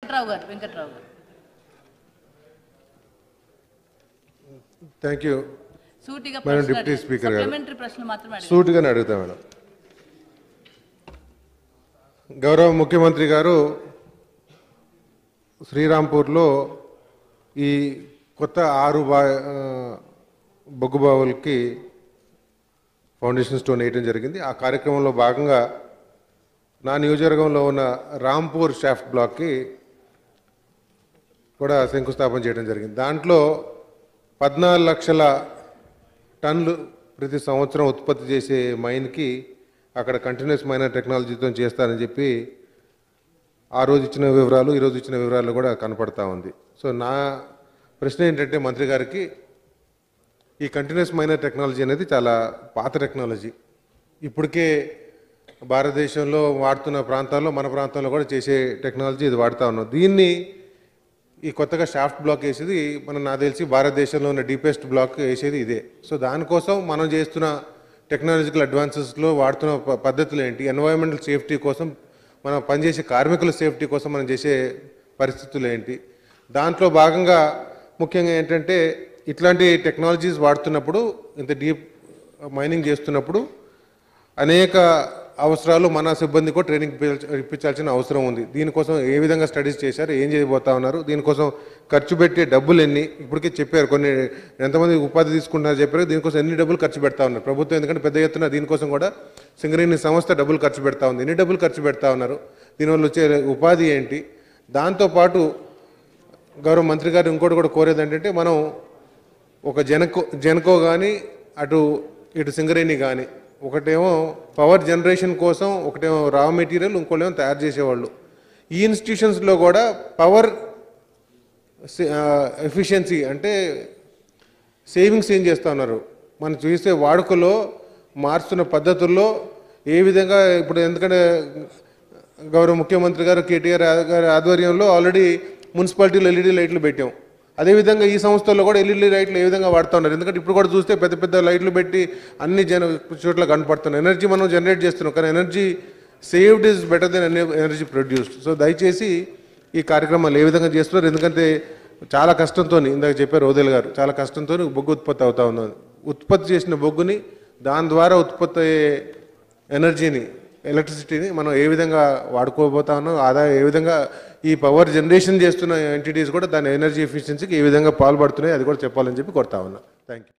Venkatrao garu Venkatrao garu thank you సూటిగా madam, ప్రశ్న deputy speaker garu. Supplementary ప్రశ్నలు మాత్రమే అడిగారు సూటిగానే అడుగుతా మేడం గౌరవ ముఖ్యమంత్రి గారు శ్రీరాంపూర్లో ఈ కొత్త ఆరు బా ఆ, బొగ్గు బావులకి ఫౌండేషన్ స్టోన్ వేయడం జరిగింది ఆ కార్యక్రమంలో భాగంగా నా నియోజకవర్గంలో ఉన్న రాంపూర్ షాఫ్ట్ బ్లాక్కి కూడా శంకుస్థాపన చేయడం జరిగింది దాంట్లో పద్నాలుగు లక్షల టన్నులు ప్రతి సంవత్సరం ఉత్పత్తి చేసే మైన్కి అక్కడ కంటిన్యూస్ మైనర్ టెక్నాలజీతో చేస్తారని చెప్పి ఆ రోజు ఇచ్చిన వివరాలు ఈరోజు ఇచ్చిన వివరాలు కూడా కనపడతా ఉంది సో నా ప్రశ్న ఏంటంటే మంత్రి గారికి ఈ కంటిన్యూస్ మైనర్ టెక్నాలజీ అనేది చాలా పాత టెక్నాలజీ ఇప్పటికే భారతదేశంలో వాడుతున్న ప్రాంతాల్లో మన ప్రాంతంలో కూడా చేసే టెక్నాలజీ ఇది వాడుతూ ఉన్నాం దీన్ని ఈ కొత్తగా షాఫ్ట్ బ్లాక్ వేసేది మనం నాకు తెలిసి భారతదేశంలో ఉన్న డీపెస్ట్ బ్లాక్ వేసేది ఇదే సో దానికోసం మనం చేస్తున్న టెక్నాలజికల్ అడ్వాన్సెస్లో వాడుతున్న ప- పద్ధతులు ఏంటి ఎన్వైరన్మెంటల్ సేఫ్టీ కోసం మనం పనిచేసే కార్మికుల సేఫ్టీ కోసం మనం చేసే పరిస్థితులు ఏంటి దాంట్లో భాగంగా ముఖ్యంగా ఏంటంటే ఇట్లాంటి టెక్నాలజీస్ వాడుతున్నప్పుడు ఇంత డీప్ మైనింగ్ చేస్తున్నప్పుడు అనేక అవసరాలు మన సిబ్బంది కూడా ట్రైనింగ్ ఇప్పించాల్సి- ఇప్పించాల్సిన అవసరం ఉంది దీనికోసం ఏ విధంగా స్టడీస్ చేశారు ఏం చేయబోతా ఉన్నారు దీనికోసం ఖర్చు పెట్టే డబ్బులు ఎన్ని ఇప్పటికే చెప్పారు కొన్ని ఎంతమంది ఉపాధి తీసుకుంటున్నారు చెప్పారు దీనికోసం ఎన్ని డబ్బులు ఖర్చు పెడతా ఉన్నారు ప్రభుత్వం ఎందుకంటే పెద్ద ఎత్తున దీనికోసం కూడా సింగరేణి సంస్థ డబ్బులు ఖర్చు పెడతా ఉంది ఎన్ని డబ్బులు ఖర్చు పెడతా ఉన్నారు దీనివల్ల వచ్చే ఉపాధి ఏంటి దాంతోపాటు గౌరవ మంత్రి గారు ఇంకోటి కూడా కోరేది ఏంటంటే మనం ఒక జనకో జనకో కానీ అటు ఇటు సింగరేణి కానీ ఒకటేమో పవర్ జనరేషన్ కోసం ఒకటేమో రా మెటీరియల్ ఇంకోటేమో తయారు చేసేవాళ్ళు ఈ ఇన్స్టిట్యూషన్స్లో కూడా పవర్ ఎఫిషియన్సీ అంటే సేవింగ్స్ ఏం చేస్తూ ఉన్నారు మనం చూసే వాడుకలో మారుస్తున్న పద్ధతుల్లో ఏ విధంగా ఇప్పుడు ఎందుకంటే గౌరవ ముఖ్యమంత్రి గారు కేటీఆర్ గారి ఆధ్వర్యంలో ఆల్రెడీ మున్సిపాలిటీలో ఎల్ఈడి లైట్లు పెట్టాం అదేవిధంగా ఈ సంస్థల్లో కూడా ఎల్ఈడి లైట్లు ఏ విధంగా వాడుతూ ఉన్నారు ఎందుకంటే ఇప్పుడు కూడా చూస్తే పెద్ద పెద్ద లైట్లు పెట్టి అన్ని జన చోట్ల కనపడుతున్నాయి ఎనర్జీ మనం జనరేట్ చేస్తున్నాం కానీ energy saved is better than energy produced so దయచేసి ఈ కార్యక్రమాలు ఏ విధంగా చేస్తున్నారు ఎందుకంటే చాలా కష్టంతో ఇందాక చెప్పారు ఓదేల్ గారు చాలా కష్టంతో బొగ్గు ఉత్పత్తి అవుతా ఉన్నది ఉత్పత్తి చేసిన బొగ్గుని దాని ద్వారా ఉత్పత్తి అయ్యే ఎనర్జీని ఎలక్ట్రిసిటీని మనం ఏ విధంగా వాడుకోబోతా ఉన్నాం ఆదాయం ఏ విధంగా ఈ పవర్ జనరేషన్ చేస్తున్న ఎంటిటీస్ కూడా దాని ఎనర్జీ ఎఫిషియన్సీకి ఏ విధంగా పాల్పడుతున్నాయి అది కూడా చెప్పాలని చెప్పి కొడతా ఉన్నా థ్యాంక్ యూ